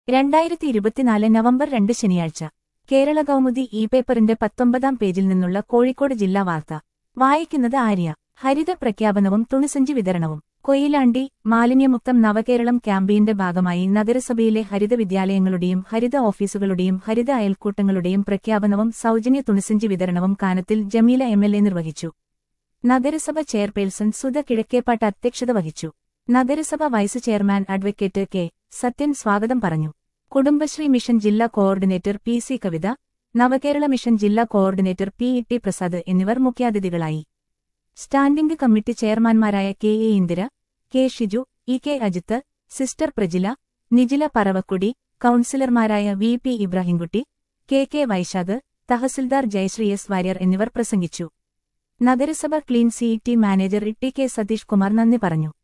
രണ്ടായിരത്തി ഇരുപത്തിനാല് നവംബർ രണ്ട് ശനിയാഴ്ച കേരള കൗമുദി ഇ പേപ്പറിന്റെ പത്തൊമ്പതാം പേജിൽ നിന്നുള്ള കോഴിക്കോട് ജില്ലാ വാർത്ത വായിക്കുന്നത് ആര്യ ഹരിത പ്രഖ്യാപനവും തുണിസഞ്ചി വിതരണവും കൊയിലാണ്ടി മാലിന്യമുക്തം നവകേരളം ക്യാമ്പയിന്റെ ഭാഗമായി നഗരസഭയിലെ ഹരിത വിദ്യാലയങ്ങളുടെയും ഹരിത ഓഫീസുകളുടെയും ഹരിത അയൽക്കൂട്ടങ്ങളുടെയും പ്രഖ്യാപനവും സൗജന്യ തുണിസഞ്ചി വിതരണവും Kanathil Jameela M L A നിർവഹിച്ചു നഗരസഭ ചെയർപേഴ്സൺ സുധ കിഴക്കേപ്പാട്ട് അധ്യക്ഷത വഹിച്ചു നഗരസഭ vice chairman advocate K Sathyan സ്വാഗതം പറഞ്ഞു കുടുംബശ്രീ മിഷൻ ജില്ലാ coordinator P C Kavitha Navakerala mission ജില്ലാ coordinator P E T Prasad എന്നിവർ മുഖ്യാതിഥികളായി സ്റ്റാൻഡിംഗ് കമ്മിറ്റി ചെയർമാൻമാരായ K A Indira K Shiju E K Ajith sister Prajila Nijila Paravakkudi കൌൺസിലർമാരായ V P Ibrahimkutty K K Vaishakh tahsildar Jayasree S Warrier എന്നിവർ പ്രസംഗിച്ചു നഗരസഭ clean city manager T K Satheesh Kumar നന്ദി പറഞ്ഞു